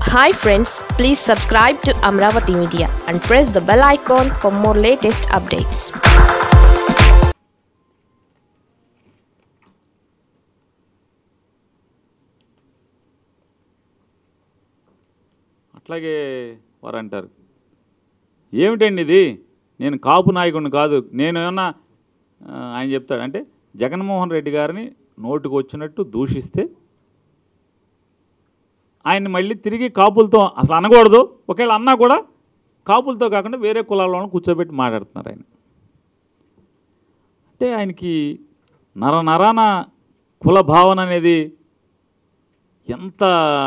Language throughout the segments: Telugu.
hi friends please subscribe to Amaravati media and press the bell icon for more latest updates అట్లాగే వారు అంటారు ఏమిటండి ఇది నేను కాపు నాయకుడిని కాదు నేను ఏమన్నా ఆ, ఆయన చెప్తాడు అంటే జగన్మోహన్ రెడ్డి గారిని నోటుకు వచ్చినట్టు దూషిస్తే ఆయన్ని మళ్ళీ తిరిగి కాపులతో అసలు అనకూడదు ఒకవేళ అన్నా కూడా కాపులతో కాకుండా వేరే కులాలను కూర్చోబెట్టి మాట్లాడుతున్నారు ఆయన అంటే ఆయనకి నర నరాన కుల భావన అనేది ఎంత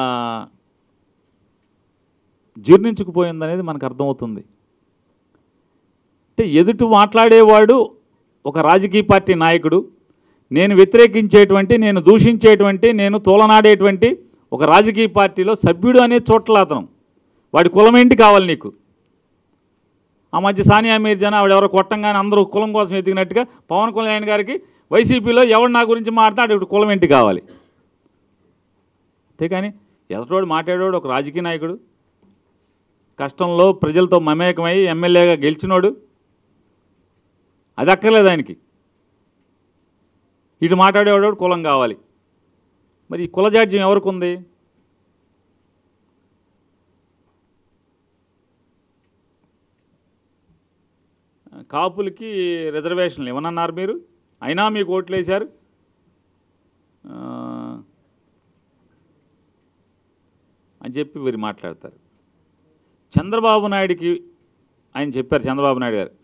జీర్ణించుకుపోయిందనేది మనకు అర్థమవుతుంది అంటే ఎదుటి మాట్లాడేవాడు ఒక రాజకీయ పార్టీ నాయకుడు నేను వ్యతిరేకించేటువంటి నేను దూషించేటువంటి నేను తోలనాడేటువంటి ఒక రాజకీయ పార్టీలో సభ్యుడు అనే చోట్ల అతను వాడి కులం ఏంటి కావాలి నీకు ఆ మధ్య సానియా మీర్జానా ఆవిడ ఎవరో కొట్టంగానే అందరూ కులం కోసం ఎదిగినట్టుగా పవన్ కళ్యాణ్ గారికి వైసీపీలో ఎవడు నా గురించి మాట్లాడితే ఆవిడ కులం ఏంటి కావాలి అంతేకాని ఎదటోడు మాట్లాడేవాడు ఒక రాజకీయ నాయకుడు కష్టంలో ప్రజలతో మమేకమై ఎమ్మెల్యేగా గెలిచినోడు అది అక్కర్లేదు ఆయనకి ఇటు మాట్లాడేవాడు కులం కావాలి మరి ఈ కులజాడ్యం ఎవరికి ఉంది కాపులకి రిజర్వేషన్లు ఇవ్వనన్నారు మీరు అయినా మీకు ఓట్లు వేశారు ఆ, అని చెప్పి వీరు మాట్లాడతారు చంద్రబాబు నాయుడికి ఆయన చెప్పారు చంద్రబాబు నాయుడు గారు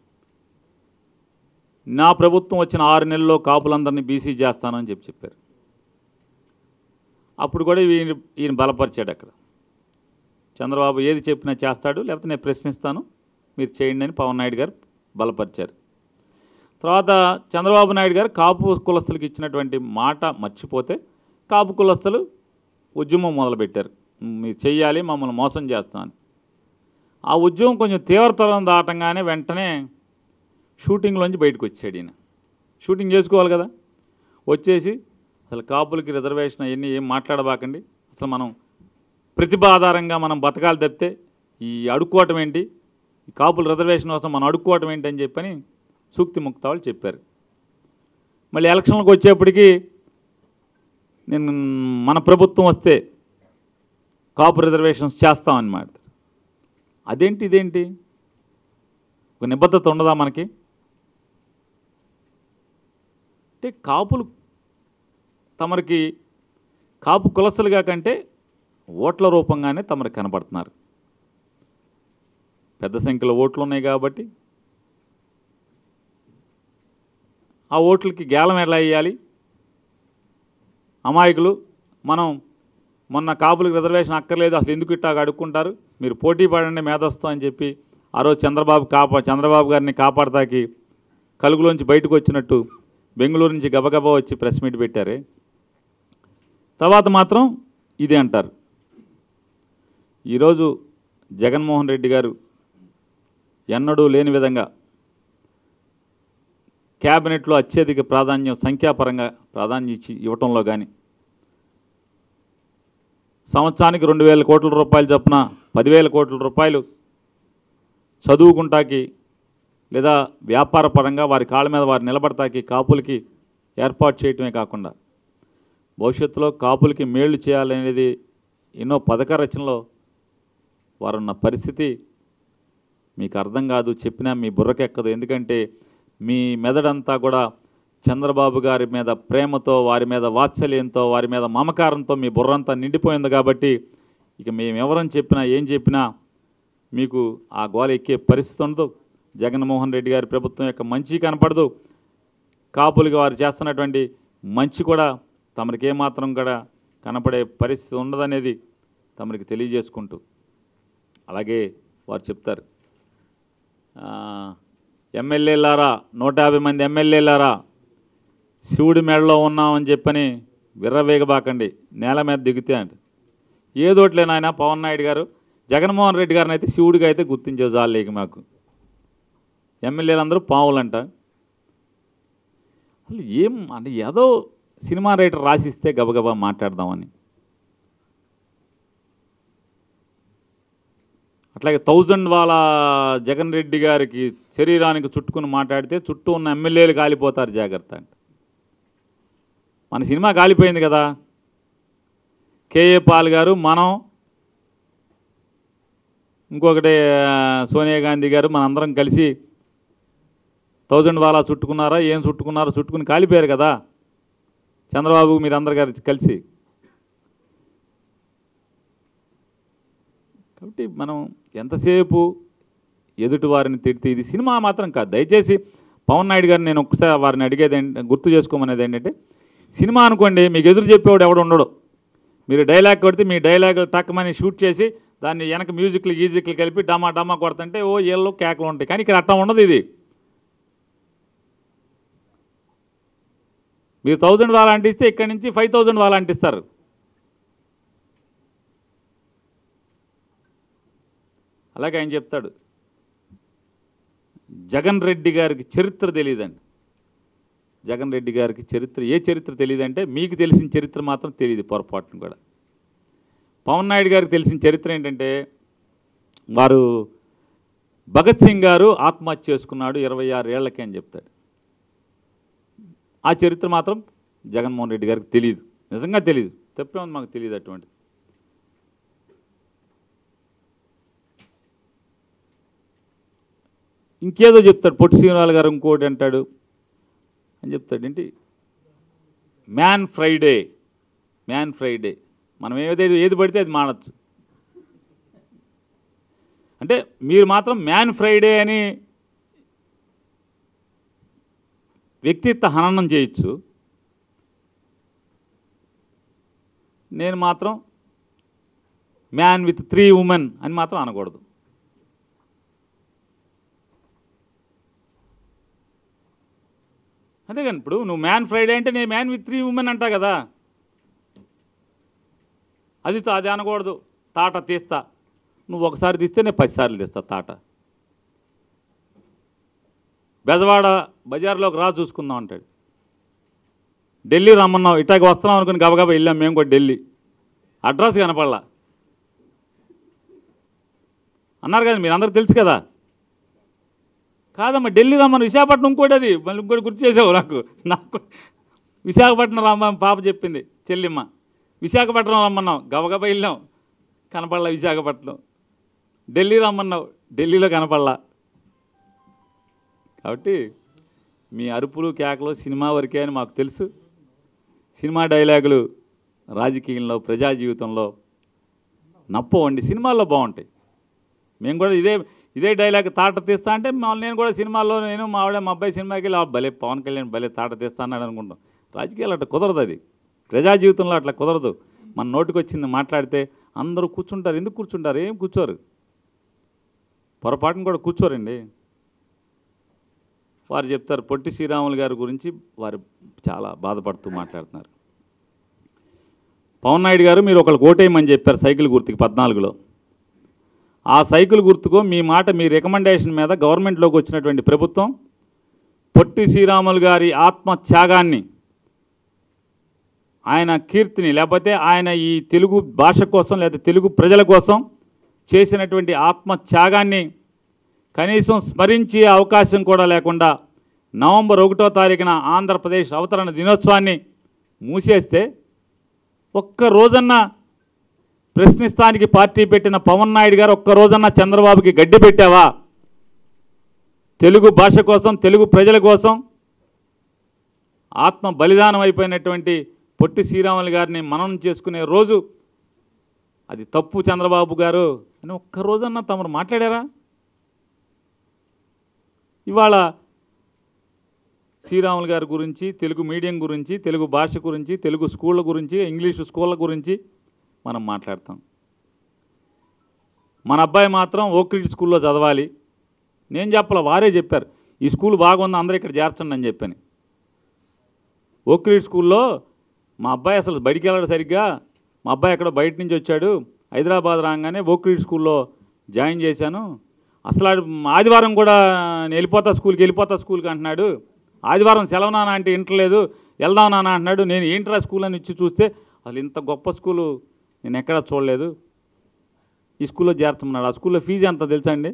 నా ప్రభుత్వం వచ్చిన ఆరు నెలల్లో కాపులందరినీ బీసీ చేస్తానని చెప్పి చెప్పారు అప్పుడు కూడా ఈయన ఈయన బలపరిచాడు అక్కడ చంద్రబాబు ఏది చెప్పినా చేస్తాడు లేకపోతే నేను ప్రశ్నిస్తాను మీరు చేయండి అని పవన్ నాయుడు గారు బలపరిచారు తర్వాత చంద్రబాబు నాయుడు గారు కాపు కులస్తులకు ఇచ్చినటువంటి మాట మర్చిపోతే కాపు కులస్తులు ఉద్యమం మొదలుపెట్టారు మీరు చెయ్యాలి మమ్మల్ని మోసం చేస్తామని ఆ ఉద్యమం కొంచెం తీవ్రతరం దాటంగానే వెంటనే షూటింగ్లోంచి బయటకు వచ్చాడు ఈయన షూటింగ్ చేసుకోవాలి కదా వచ్చేసి అసలు కాపులకి రిజర్వేషన్ అవన్నీ ఏం మాట్లాడబాకండి అసలు మనం ప్రతిభ ఆధారంగా మనం బతకాలి తప్పితే ఈ అడుక్కోవటం ఏంటి ఈ కాపుల రిజర్వేషన్ కోసం మనం అడుక్కోవటం ఏంటి అని చెప్పని సూక్తి ముక్త వాళ్ళు చెప్పారు మళ్ళీ ఎలక్షన్లకు వచ్చేప్పటికి నేను మన ప్రభుత్వం వస్తే కాపు రిజర్వేషన్స్ చేస్తామన్నమాట అదేంటి ఇదేంటి ఒక నిబద్ధత ఉండదా మనకి అంటే కాపులు తమరికి కాపు కులస్తులుగా కంటే ఓట్ల రూపంగానే తమరికి కనపడుతున్నారు పెద్ద సంఖ్యలో ఓట్లు ఉన్నాయి కాబట్టి ఆ ఓట్లకి గేలం ఎలా వేయాలి అమాయకులు మనం మొన్న కాపులకు రిజర్వేషన్ అక్కర్లేదు అసలు ఎందుకు ఇట్టాగా అడుక్కుంటారు మీరు పోటీ పడండి మేధస్తో అని చెప్పి ఆ రోజు చంద్రబాబు కాపా చంద్రబాబు గారిని కాపాడతాకి కలుగులోంచి బయటకు వచ్చినట్టు బెంగళూరు నుంచి గబగబా వచ్చి ప్రెస్ మీట్ పెట్టారే తర్వాత మాత్రం ఇదే అంటారు ఈరోజు జగన్మోహన్ రెడ్డి గారు ఎన్నడూ లేని విధంగా క్యాబినెట్లో అత్యధిక ప్రాధాన్యం సంఖ్యాపరంగా ప్రాధాన్యం ఇచ్చి ఇవ్వటంలో కానీ సంవత్సరానికి రెండు వేల కోట్ల రూపాయలు చొప్పున పదివేల కోట్ల రూపాయలు చదువుకుంటాకి లేదా వ్యాపార పరంగా వారి కాళ్ళ మీద వారు నిలబడతాకి కాపులకి ఏర్పాటు చేయటమే కాకుండా భవిష్యత్తులో కాపులకి మేళ్లు చేయాలనేది ఎన్నో పథక రచనలో వారున్న పరిస్థితి మీకు అర్థం కాదు చెప్పినా మీ బుర్రకెక్కదు ఎందుకంటే మీ మెదడంతా కూడా చంద్రబాబు గారి మీద ప్రేమతో వారి మీద వాత్సల్యంతో వారి మీద మమకారంతో మీ బుర్రంతా నిండిపోయింది కాబట్టి ఇక మేము ఎవరని చెప్పినా ఏం చెప్పినా మీకు ఆ గోల ఎక్కే పరిస్థితి ఉండదు జగన్మోహన్ రెడ్డి గారి ప్రభుత్వం యొక్క మంచి కనపడదు కాపులకి వారు చేస్తున్నటువంటి మంచి కూడా తమరికి ఏమాత్రం కూడా కనపడే పరిస్థితి ఉండదనేది తమరికి తెలియజేసుకుంటూ అలాగే వారు చెప్తారు ఆ, ఎమ్మెల్యేలారా నూట యాభై మంది ఎమ్మెల్యేలారా శివుడి మెడలో ఉన్నామని చెప్పని విర్రవేగబాకండి నేల మీద దిగితే అంట ఏదోట్లే నాయన పవన్ నాయుడు గారు జగన్మోహన్ రెడ్డి గారిని అయితే శివుడిగా అయితే గుర్తించే జాలేక మాకు ఎమ్మెల్యేలందరూ పావులంట అసలు ఏం అంటే ఏదో సినిమా రైటర్ రాసిస్తే గబగబా మాట్లాడదామని అట్లాగే థౌజండ్ వాళ్ళ జగన్ రెడ్డి గారికి శరీరానికి చుట్టుకుని మాట్లాడితే చుట్టూ ఉన్న ఎమ్మెల్యేలు కాలిపోతారు జాగ్రత్త అంటే మన సినిమా కాలిపోయింది కదా కేఏ పాల్ గారు మనం ఇంకొకటి ఆ, సోనియా గాంధీ గారు మనందరం కలిసి థౌజండ్ వాళ్ళ చుట్టుకున్నారా ఏం చుట్టుకున్నారో చుట్టుకుని కాలిపోయారు కదా చంద్రబాబు మీరందరు గారు కలిసి కాబట్టి మనం ఎంతసేపు ఎదుటి వారిని తిడితే ఇది సినిమా మాత్రం కాదు దయచేసి పవన్ నాయుడు గారిని నేను ఒక్కసారి వారిని అడిగేది ఏంటి గుర్తు చేసుకోమనేది ఏంటంటే సినిమా అనుకోండి మీకు ఎదురు చెప్పేవాడు ఎవడు ఉండడు మీరు డైలాగ్ కొడితే మీ డైలాగ్ టక్కమని షూట్ చేసి దాన్ని వెనక మ్యూజిక్లు గీజిక్లు కలిపి డమా డమా కొడుతుంటే ఓ ఏళ్ళు కేకలు ఉంటాయి కానీ ఇక్కడ అట్టా ఉండదు ఇది మీరు థౌజండ్ వాళ్ళ అంటిస్తే ఇక్కడి నుంచి ఫైవ్ థౌజండ్ వాళ్ళ అంటిస్తారు అలాగే ఆయన చెప్తాడు జగన్ రెడ్డి గారికి చరిత్ర తెలియదండి జగన్ రెడ్డి గారికి చరిత్ర ఏ చరిత్ర తెలియదంటే మీకు తెలిసిన చరిత్ర మాత్రం తెలియదు పొరపాటును కూడా పవన్ నాయుడు గారికి తెలిసిన చరిత్ర ఏంటంటే వారు భగత్ సింగ్ గారు ఆత్మహత్య చేసుకున్నాడు ఇరవై ఆరు ఏళ్లకే అని చెప్తాడు ఆ చరిత్ర మాత్రం జగన్మోహన్ రెడ్డి గారికి తెలియదు నిజంగా తెలియదు తప్పే ఉంది మాకు తెలియదు అటువంటి ఇంకేదో చెప్తాడు పొట్టి శ్రీనివాల్ గారు ఇంకోటి అంటాడు అని చెప్తాడు ఏంటి మ్యాన్ ఫ్రైడే మ్యాన్ ఫ్రైడే మనం ఏదైతే ఏది పడితే అది మానచ్చు అంటే మీరు మాత్రం మ్యాన్ ఫ్రైడే అని వ్యక్తిత్వ హననం చేయొచ్చు నేను మాత్రం మ్యాన్ విత్ త్రీ ఉమెన్ అని మాత్రం అనకూడదు అంతే కానీ ఇప్పుడు నువ్వు మ్యాన్ ఫ్రైడే అంటే నేను మ్యాన్ విత్ త్రీ ఉమెన్ అంటా కదా అది తా- అది అనకూడదు తాట తీస్తా నువ్వు ఒకసారి తీస్తే నేను పదిసార్లు తీస్తా తాట బెజవాడ బజార్లోకి రా చూసుకుందాం అంటాడు ఢిల్లీ రమ్మన్నావు ఇటాకి వస్తున్నాం అనుకుని గబగబా వెళ్ళాం మేము కూడా ఢిల్లీ అడ్రస్ కనపడలా అన్నారు కదా మీరు అందరు తెలుసు కదా కాదమ్మా ఢిల్లీ రమ్మని విశాఖపట్నం ఇంకోటి అది మళ్ళీ ఇంకోటి గుర్తు చేసావు నాకు నాకు విశాఖపట్నం రమ్మ పాప చెప్పింది చెల్లిమ్మ విశాఖపట్నం రమ్మన్నావు గబగబా వెళ్ళాం కనపడలా విశాఖపట్నం ఢిల్లీ రమ్మన్నావు ఢిల్లీలో కనపడలా కాబట్టి మీ అరుపులు కేకలు సినిమా వరకే అని మాకు తెలుసు సినిమా డైలాగులు రాజకీయంలో ప్రజా జీవితంలో నప్పవండి సినిమాల్లో బాగుంటాయి మేము కూడా ఇదే ఇదే డైలాగ్ తాట తీస్తా అంటే మా- నేను కూడా సినిమాల్లో నేను మా ఆవిడ మా అబ్బాయి సినిమాకి వెళ్ళి "ఆ, భలే పవన్ కళ్యాణ్ భలే తాట తీస్తా అన్నాడు అనుకుంటాం రాజకీయాలు అట్లా కుదరదు అది ప్రజా జీవితంలో అట్లా కుదరదు మన నోటికి వచ్చింది మాట్లాడితే అందరూ కూర్చుంటారు ఎందుకు కూర్చుంటారు ఏం కూర్చోరు పొరపాటును కూడా కూర్చోరండి వారు చెప్తారు పొట్టి శ్రీరాములు గారి గురించి వారు చాలా బాధపడుతూ మాట్లాడుతున్నారు పవన్ నాయుడు గారు మీరు ఒకళ్ళు ఓటేయమని చెప్పారు సైకిల్ గుర్తుకి పద్నాలుగులో ఆ సైకిల్ గుర్తుకో మీ మాట మీ రికమెండేషన్ మీద గవర్నమెంట్లోకి వచ్చినటువంటి ప్రభుత్వం పొట్టి శ్రీరాములు గారి ఆత్మ త్యాగాన్ని ఆయన కీర్తిని లేకపోతే ఆయన ఈ తెలుగు భాష కోసం లేదా తెలుగు ప్రజల కోసం చేసినటువంటి ఆత్మ త్యాగాన్ని కనీసం స్మరించే అవకాశం కూడా లేకుండా నవంబర్ ఒకటో తారీఖున ఆంధ్రప్రదేశ్ అవతరణ దినోత్సవాన్ని మూసేస్తే ఒక్క రోజన్నా ప్రశ్నిస్తానికి పార్టీ పెట్టిన పవన్ నాయుడు గారు ఒక్క రోజన్నా చంద్రబాబుకి గడ్డి పెట్టావా తెలుగు భాష కోసం తెలుగు ప్రజల కోసం ఆత్మ బలిదానం అయిపోయినటువంటి పొట్టి శ్రీరాములు గారిని మననం చేసుకునే రోజు అది తప్పు చంద్రబాబు గారు అని ఒక్క రోజన్నా తమరు మాట్లాడారా ఇవాళ శ్రీరాములు గారి గురించి తెలుగు మీడియం గురించి తెలుగు భాష గురించి తెలుగు స్కూళ్ళ గురించి ఇంగ్లీషు స్కూళ్ళ గురించి మనం మాట్లాడతాం మన అబ్బాయి మాత్రం ఓక్రిడ్ స్కూల్లో చదవాలి నేను చెప్పాల వారే చెప్పారు ఈ స్కూల్ బాగుంది అందరూ ఇక్కడ చేర్చండి అని చెప్పని ఓక్రిడ్ స్కూల్లో మా అబ్బాయి అసలు బడికి వెళ్ళాడు సరిగ్గా మా అబ్బాయి ఎక్కడో బయట నుంచి వచ్చాడు హైదరాబాద్ రాగానే ఓక్రిడ్ స్కూల్లో జాయిన్ చేశాను అసలు ఆడు ఆదివారం కూడా నేను వెళ్ళిపోతా స్కూల్కి వెళ్ళిపోతా స్కూల్కి అంటున్నాడు ఆదివారం సెలవు నాన్న అంటే ఇంటలేదు వెళ్దాం నాన్న అంటున్నాడు నేను ఏంట్రా స్కూల్ అని ఇచ్చి చూస్తే అసలు ఇంత గొప్ప స్కూలు నేను ఎక్కడా చూడలేదు ఈ స్కూల్లో చేర్చమన్నాడు ఆ స్కూల్లో ఫీజు ఎంత తెలుసా అండి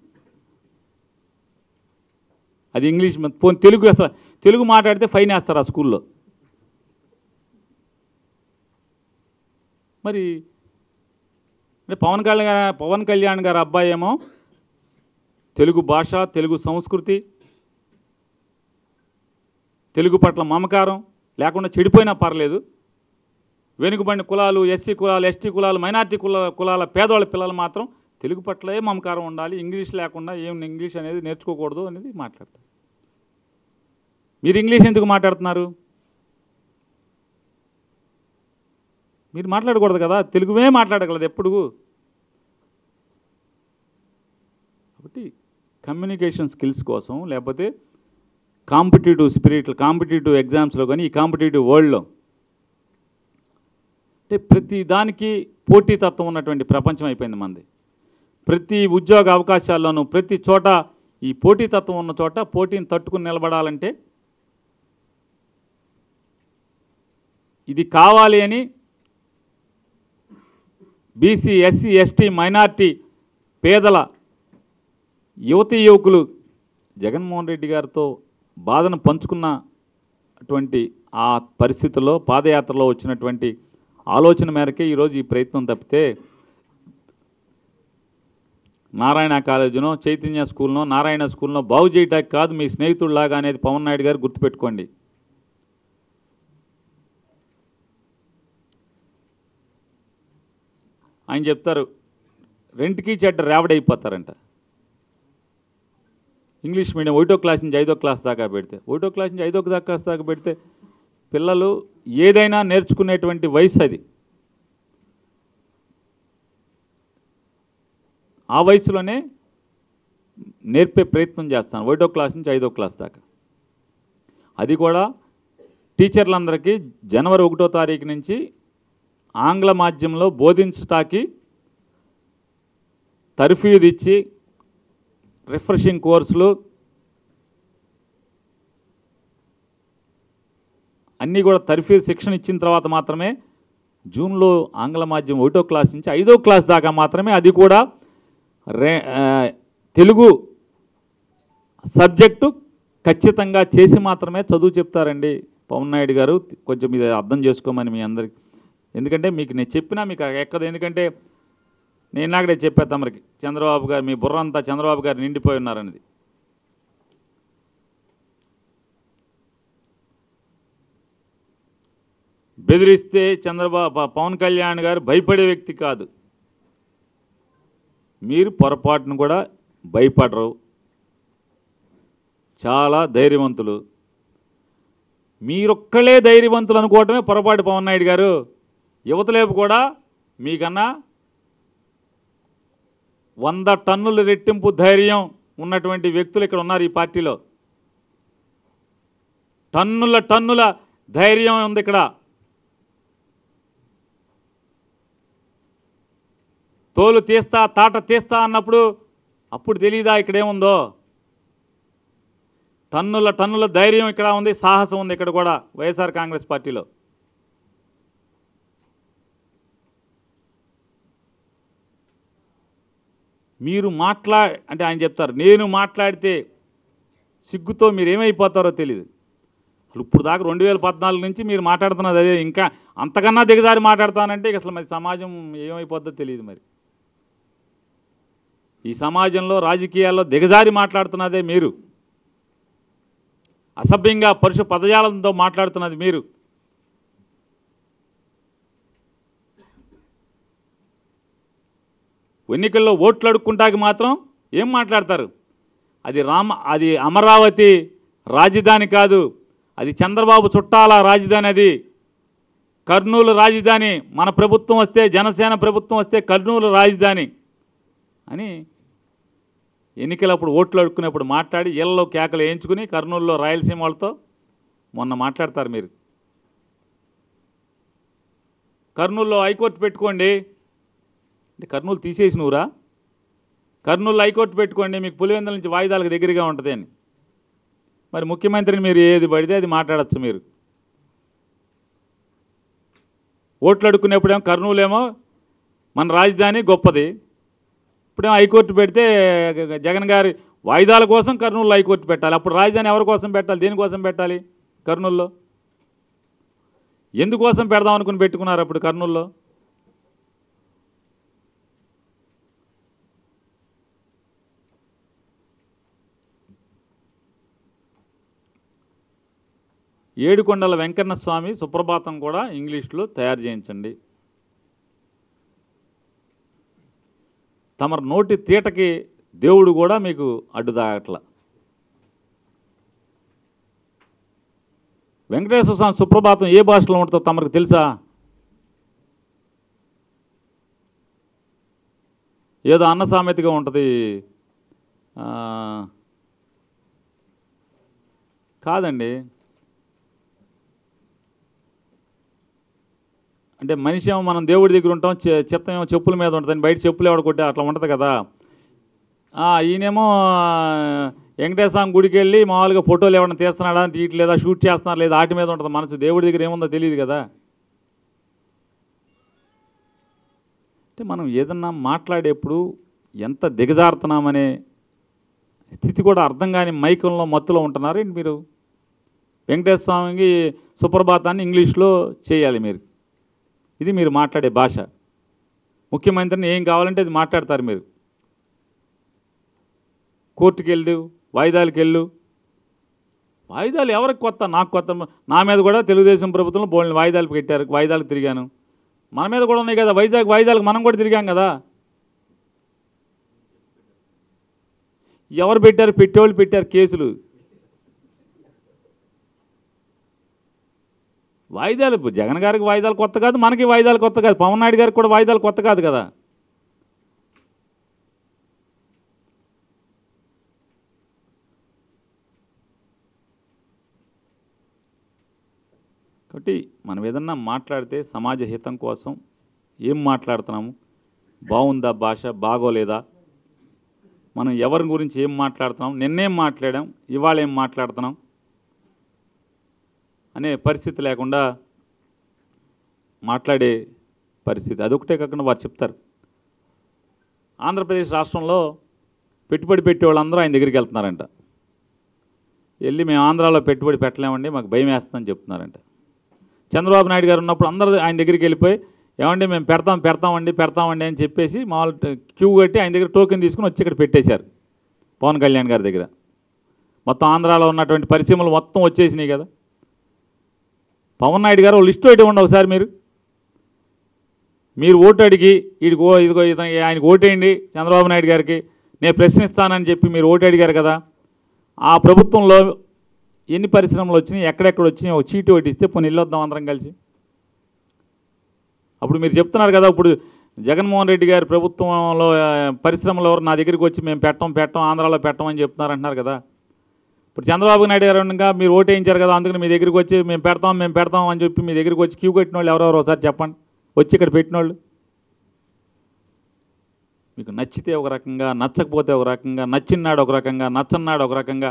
అది ఇంగ్లీష్ మీద- పోనీ తెలుగు వేస్తారు తెలుగు మాట్లాడితే ఫైన్ వేస్తారు ఆ స్కూల్లో మరి అంటే పవన్ కళ్యాణ్ పవన్ కళ్యాణ్ గారి అబ్బాయి ఏమో తెలుగు భాష తెలుగు సంస్కృతి తెలుగు పట్ల మమకారం లేకుండా చెడిపోయినా పర్లేదు వెనుకబడిన కులాలు ఎస్సీ కులాలు ఎస్టీ కులాలు మైనార్టీ కుల కులాల పేదవాళ్ళ పిల్లలు మాత్రం తెలుగు పట్లే మమకారం ఉండాలి ఇంగ్లీష్ లేకుండా ఏం ఇంగ్లీష్ అనేది నేర్చుకోకూడదు అనేది మాట్లాడతారు మీరు ఇంగ్లీష్ ఎందుకు మాట్లాడుతున్నారు మీరు మాట్లాడకూడదు కదా తెలుగువే మాట్లాడగలదు ఎప్పుడు కాబట్టి కమ్యూనికేషన్ స్కిల్స్ కోసం లేకపోతే కాంపిటేటివ్ స్పిరిట్ కాంపిటేటివ్ ఎగ్జామ్స్లో కానీ ఈ కాంపిటేటివ్ వరల్డ్లో అంటే ప్రతి దానికి పోటీతత్వం ఉన్నటువంటి ప్రపంచం అయిపోయింది మనది ప్రతి ఉద్యోగ అవకాశాల్లోనూ ప్రతి చోట ఈ పోటీతత్వం ఉన్న చోట పోటీని తట్టుకుని నిలబడాలంటే ఇది కావాలి అని బీసీ ఎస్సీ ఎస్టీ మైనార్టీ పేదల యువతీ యువకులు జగన్మోహన్ రెడ్డి గారితో బాధను పంచుకున్న అటువంటి ఆ పరిస్థితుల్లో పాదయాత్రలో వచ్చినటువంటి ఆలోచన మేరకే ఈరోజు ఈ ప్రయత్నం తప్పితే నారాయణ కాలేజీనో చైతన్య స్కూల్నో నారాయణ స్కూల్నో బాగు చేయటానికి కాదు మీ స్నేహితుడిలాగా అనేది పవన్ నాయుడు గారు గుర్తుపెట్టుకోండి ఆయన చెప్తారు రెంట్కి చెడ్డ రేవడైపోతారంట ఇంగ్లీష్ మీడియం ఒకటో క్లాస్ నుంచి ఐదో క్లాస్ దాకా పెడితే ఒకటో క్లాస్ నుంచి ఐదో క్లాస్ దాకా పెడితే పిల్లలు ఏదైనా నేర్చుకునేటువంటి వయసు అది ఆ వయసులోనే నేర్పే ప్రయత్నం చేస్తాను ఒకటో క్లాస్ నుంచి ఐదో క్లాస్ దాకా అది కూడా టీచర్లందరికీ జనవరి ఒకటో తారీఖు నుంచి ఆంగ్ల మాధ్యమంలో బోధించటానికి తర్ఫీదు ఇచ్చి రిఫ్రెషింగ్ కోర్సులు అన్నీ కూడా తర్ఫీదు శిక్షణ ఇచ్చిన తర్వాత మాత్రమే జూన్లో ఆంగ్ల మాధ్యమం ఒకటో క్లాస్ నుంచి ఐదో క్లాస్ దాకా మాత్రమే అది కూడా రే ఆ, తెలుగు సబ్జెక్టు ఖచ్చితంగా చేసి మాత్రమే చదువు చెప్తారండి పవన్ నాయుడు గారు కొంచెం ఇది అర్థం చేసుకోమని మీ అందరికి ఎందుకంటే మీకు నేను చెప్పినా మీకు ఎక్కదు ఎందుకంటే నేను నాకడే చెప్పా తమరికి చంద్రబాబు గారు మీ బుర్ర అంతా చంద్రబాబు గారు నిండిపోయి ఉన్నారనేది బెదిరిస్తే చంద్రబాబు ప- పవన్ కళ్యాణ్ గారు భయపడే వ్యక్తి కాదు మీరు పొరపాటును కూడా భయపడరు చాలా ధైర్యవంతులు మీరొక్కలే ధైర్యవంతులు అనుకోవటమే పొరపాటు పవన్ నాయుడు గారు యువతలేపు కూడా మీకన్నా వంద టన్నుల రెట్టింపు ధైర్యం ఉన్నటువంటి వ్యక్తులు ఇక్కడ ఉన్నారు ఈ పార్టీలో టన్నుల టన్నుల ధైర్యం ఉంది ఇక్కడ తోలు తీస్తా తాట తీస్తా అన్నప్పుడు అప్పుడు తెలీదా ఇక్కడ ఏముందో టన్నుల టన్నుల ధైర్యం ఇక్కడ ఉంది సాహసం ఉంది ఇక్కడ కూడా వైఎస్ఆర్ కాంగ్రెస్ పార్టీలో మీరు మాట్లా అంటే ఆయన చెప్తారు నేను మాట్లాడితే సిగ్గుతో మీరు ఏమైపోతారో తెలియదు అసలు ఇప్పుడు దాకా రెండు వేల పద్నాలుగు నుంచి మీరు మాట్లాడుతున్నది అదే ఇంకా అంతకన్నా దిగజారి మాట్లాడతానంటే ఇక అసలు మరి సమాజం ఏమైపోద్దో తెలియదు మరి ఈ సమాజంలో రాజకీయాల్లో దిగజారి మాట్లాడుతున్నదే మీరు అసభ్యంగా పరుష పదజాలంతో మాట్లాడుతున్నది మీరు ఎన్నికల్లో ఓట్లు అడుక్కుంటాకి మాత్రం ఏం మాట్లాడతారు అది రామ అది అమరావతి రాజధాని కాదు అది చంద్రబాబు చుట్టాల రాజధాని అది కర్నూలు రాజధాని మన ప్రభుత్వం వస్తే జనసేన ప్రభుత్వం వస్తే కర్నూలు రాజధాని అని ఎన్నికలప్పుడు ఓట్లు అడుక్కునేప్పుడు మాట్లాడి ఇళ్లలో కేకలు వేయించుకుని కర్నూలులో రాయలసీమ వాళ్ళతో మొన్న మాట్లాడతారు మీరు కర్నూలులో హైకోర్టు పెట్టుకోండి అంటే కర్నూలు తీసేసి నువ్వురా కర్నూలు హైకోర్టు పెట్టుకోండి మీకు పులివెందుల నుంచి వాయిదాలకు దగ్గరగా ఉంటుంది అని మరి ముఖ్యమంత్రిని మీరు ఏది పడితే అది మాట్లాడచ్చు మీరు ఓట్లు అడుక్కునేప్పుడేమో కర్నూలు ఏమో మన రాజధాని గొప్పది ఇప్పుడేమో హైకోర్టు పెడితే జగన్ గారి వాయిదాల కోసం కర్నూలులో హైకోర్టు పెట్టాలి అప్పుడు రాజధాని ఎవరి కోసం పెట్టాలి దేనికోసం పెట్టాలి కర్నూలులో ఎందుకోసం పెడదాం అనుకుని పెట్టుకున్నారు అప్పుడు కర్నూలులో ఏడుకొండల వెంకన్న స్వామి సుప్రభాతం కూడా ఇంగ్లీష్లో తయారు చేయించండి తమ నోటి తీటకి దేవుడు కూడా మీకు అడ్డుదాగట్ల వెంకటేశ్వర స్వామి సుప్రభాతం ఏ భాషలో ఉంటుందో తమకు తెలుసా ఏదో అన్న సామెతగా ఉంటుంది ఆ, కాదండి అంటే మనిషి ఏమో మనం దేవుడి దగ్గర ఉంటాం చె- చిత్తం ఏమో చెప్పుల మీద ఉంటుంది బయట చెప్పులు ఎవడ కొట్టే అట్లా ఉంటుంది కదా ఆ, ఈయనేమో వెంకటేశ్వర స్వామి గుడికి వెళ్ళి మామూలుగా ఫోటోలు ఎవరైనా తీస్తున్నాడా తీయట్లేదా షూట్ చేస్తున్నారు లేదా ఆటి మీద ఉంటుంది మనసు దేవుడి దగ్గర ఏముందో తెలియదు కదా అంటే మనం ఏదన్నా మాట్లాడేప్పుడు ఎంత దిగజారుతున్నామనే స్థితి కూడా అర్థం కాని మైకంలో మత్తులో ఉంటున్నారు ఏంటి మీరు వెంకటేశ్వర స్వామికి సుప్రభాతాన్ని ఇంగ్లీష్లో చేయాలి మీరు ఇది మీరు మాట్లాడే భాష ముఖ్యమంత్రిని ఏం కావాలంటే అది మాట్లాడతారు మీరు కోర్టుకి వెళ్ళు వాయిదాలకు వెళ్ళు వాయిదాలు ఎవరికి కొత్త నాకు కొత్త నా మీద కూడా తెలుగుదేశం ప్రభుత్వంలో బోల్ని వాయిదాలు పెట్టారు వాయిదాలకు తిరిగాను మన మీద కూడా ఉన్నాయి కదా వైజాగ్ వాయిదాలకు మనం కూడా తిరిగాం కదా ఎవరు పెట్టారు పెట్టేవాళ్ళు పెట్టారు కేసులు వాయిదాలు ఇప్పుడు జగన్ గారికి వాయిదాలు కొత్త కాదు మనకి వాయిదాలు కొత్త కాదు పవన్ నాయుడు గారికి కూడా వాయిదాలు కొత్త కాదు కదా కాబట్టి మనం ఏదన్నా మాట్లాడితే సమాజ హితం కోసం ఏం మాట్లాడుతున్నాము బాగుందా భాష బాగోలేదా మనం ఎవరి గురించి ఏం మాట్లాడుతున్నాం నిన్నేం మాట్లాడాం ఇవాళ ఏం మాట్లాడుతున్నాం అనే పరిస్థితి లేకుండా మాట్లాడే పరిస్థితి అదొకటే కాకుండా వారు చెప్తారు ఆంధ్రప్రదేశ్ రాష్ట్రంలో పెట్టుబడి పెట్టే వాళ్ళందరూ ఆయన దగ్గరికి వెళ్తున్నారంట వెళ్ళి మేము ఆంధ్రాలో పెట్టుబడి పెట్టలేమండి మాకు భయం వేస్తుందని చెప్తున్నారంట చంద్రబాబు నాయుడు గారు ఉన్నప్పుడు అందరూ ఆయన దగ్గరికి వెళ్ళిపోయి ఏమండి మేము పెడతాం పెడతామండి పెడతామండి అని చెప్పేసి మామూలు క్యూ కట్టి ఆయన దగ్గర టోకెన్ తీసుకుని వచ్చి ఇక్కడ పెట్టేశారు పవన్ కళ్యాణ్ గారి దగ్గర మొత్తం ఆంధ్రాలో ఉన్నటువంటి పరిశ్రమలు మొత్తం వచ్చేసినాయి కదా పవన్ నాయుడు గారు లిస్ట్ ఒకటి ఇవ్వండి ఒకసారి మీరు మీరు ఓటు అడిగి వీడికి ఓ ఇదిగో ఇతను ఆయనకు ఓటేయండి చంద్రబాబు నాయుడు గారికి నేను ప్రశ్నిస్తానని చెప్పి మీరు ఓటు అడిగారు కదా ఆ ప్రభుత్వంలో ఎన్ని పరిశ్రమలు వచ్చినాయి ఎక్కడెక్కడ వచ్చినాయి ఒక చీటు ఒకటి ఇస్తే పోనీ వెళ్ళొద్దాం అందరం కలిసి అప్పుడు మీరు చెప్తున్నారు కదా ఇప్పుడు జగన్మోహన్ రెడ్డి గారి ప్రభుత్వంలో ఆ, పరిశ్రమలు ఎవరు నా దగ్గరికి వచ్చి మేము పెట్టం పెట్టం ఆంధ్రాలో పెట్టం అని చెప్తున్నారు అంటున్నారు కదా ఇప్పుడు చంద్రబాబు నాయుడు గారు ఉండగా మీరు ఓటేయించారు కదా అందుకని మీ దగ్గరికి వచ్చి మేము పెడతాం మేము పెడతాం అని చెప్పి మీ దగ్గరికి వచ్చి క్యూ కట్టిన వాళ్ళు ఎవరెవరో ఒకసారి చెప్పండి వచ్చి ఇక్కడ పెట్టిన వాళ్ళు మీకు నచ్చితే ఒక రకంగా నచ్చకపోతే ఒక రకంగా నచ్చినాడు ఒక రకంగా నచ్చన్నాడు ఒక రకంగా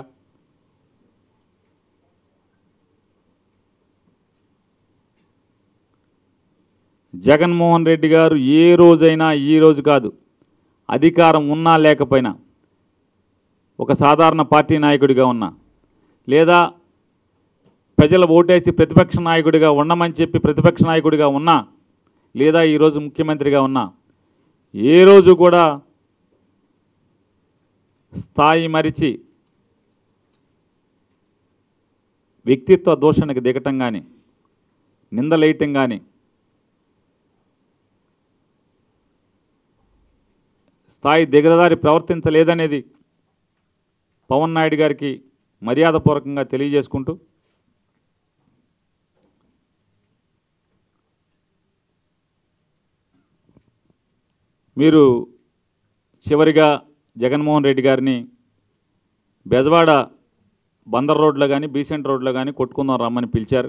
జగన్మోహన్ రెడ్డి గారు ఏ రోజైనా ఈ రోజు కాదు అధికారం ఉన్నా లేకపోయినా ఒక సాధారణ పార్టీ నాయకుడిగా ఉన్నా లేదా ప్రజలు ఓటేసి ప్రతిపక్ష నాయకుడిగా ఉండమని చెప్పి ప్రతిపక్ష నాయకుడిగా ఉన్నా లేదా ఈరోజు ముఖ్యమంత్రిగా ఉన్నా ఏ రోజు కూడా స్థాయి మరిచి వ్యక్తిత్వ దూషణకు దిగటం కానీ నిందలేయటం కానీ స్థాయి దిగదారి ప్రవర్తించలేదనేది పవన్ నాయుడు గారికి మర్యాదపూర్వకంగా తెలియజేసుకుంటూ మీరు చివరిగా జగన్మోహన్ రెడ్డి గారిని బెజవాడ బందర్ రోడ్లో కానీ బీసెంట్ రోడ్లో కానీ కొట్టుకుందాం రమ్మని పిలిచారు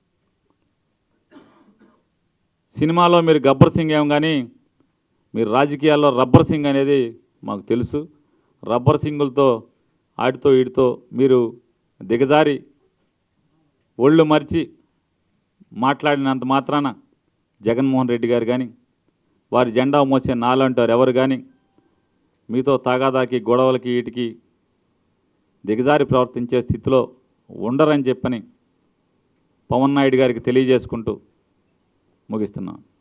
సినిమాలో మీరు గబ్బర్ సింగ్ ఏం కానీ మీరు రాజకీయాల్లో రబ్బర్ సింగ్ అనేది మాకు తెలుసు రబ్బర్ సింగులతో ఆటితో వీటితో మీరు దిగజారి ఒళ్ళు మరిచి మాట్లాడినంత మాత్రాన జగన్మోహన్ రెడ్డి గారు కానీ వారి జెండా మోసే నాలంటారు ఎవరు కానీ మీతో తాగాదాకి గొడవలకి వీటికి దిగజారి ప్రవర్తించే స్థితిలో ఉండరని చెప్పని పవన్ నాయుడు గారికి తెలియజేసుకుంటూ ముగిస్తున్నాను